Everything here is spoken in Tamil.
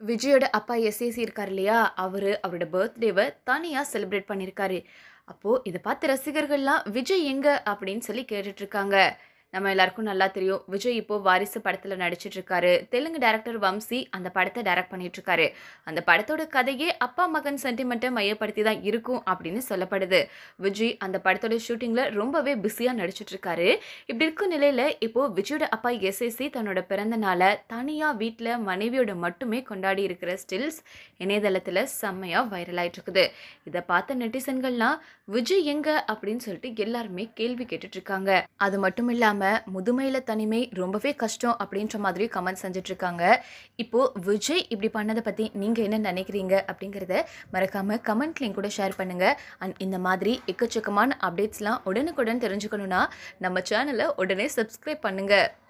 விஜயோட அப்பா எஸ்ஏசி இருக்கார் இல்லையா அவர் அவரோட பர்த்டேவை தனியாக செலிப்ரேட் பண்ணியிருக்காரு அப்போது இதை பார்த்த ரசிகர்கள்லாம் விஜய் எங்க அப்படின்னு சொல்லி கேட்டுட்டு இருக்காங்க நம்ம எல்லாருக்கும் நல்லா தெரியும் விஜய் இப்போ வாரிசு படத்தில் நடிச்சிட்டு இருக்காரு தெலுங்கு டேரக்டர் வம்சி அந்த படத்தை டைரக்ட் பண்ணிட்டு இருக்காரு அந்த படத்தோட கதையே அப்பா மகன் சென்டிமெண்ட்டை மையப்படுத்தி தான் இருக்கும் அப்படின்னு சொல்லப்படுது விஜய் அந்த படத்தோட ஷூட்டிங்கில் ரொம்பவே பிஸியாக நடிச்சிட்டு இருக்காரு இப்படி இருக்கும் நிலையில் இப்போ விஜயோட அப்பா எஸ்எஸ்சி தன்னோட பிறந்த நாளை தனியாக வீட்டில் மனைவியோட மட்டுமே கொண்டாடி இருக்கிற ஸ்டில்ஸ் இணையதளத்தில் செம்மையாக வைரல் ஆயிட்டு இருக்குது இதை பார்த்த நெட்டிசன்கள்லாம் விஜய் எங்க அப்படின்னு சொல்லிட்டு எல்லாருமே கேள்வி கேட்டுட்டு இருக்காங்க அது மட்டும் இல்லாமல் முதுமையில் தனிமை ரொம்பவே கஷ்டம் அப்படின்ற மாதிரி கமெண்ட் செஞ்சுட்டு இருக்காங்க இப்போ விஜய் இப்படி பண்ணதை பற்றி நீங்கள் என்ன நினைக்கிறீங்க அப்படிங்கிறத மறக்காம கமெண்ட்லையும் கூட ஷேர் பண்ணுங்க அண்ட் இந்த மாதிரி எக்கச்சக்கமான அப்டேட்ஸ்லாம் உடனுக்குடன் தெரிஞ்சுக்கணும்னா நம்ம சேனலை உடனே சப்ஸ்கிரைப் பண்ணுங்க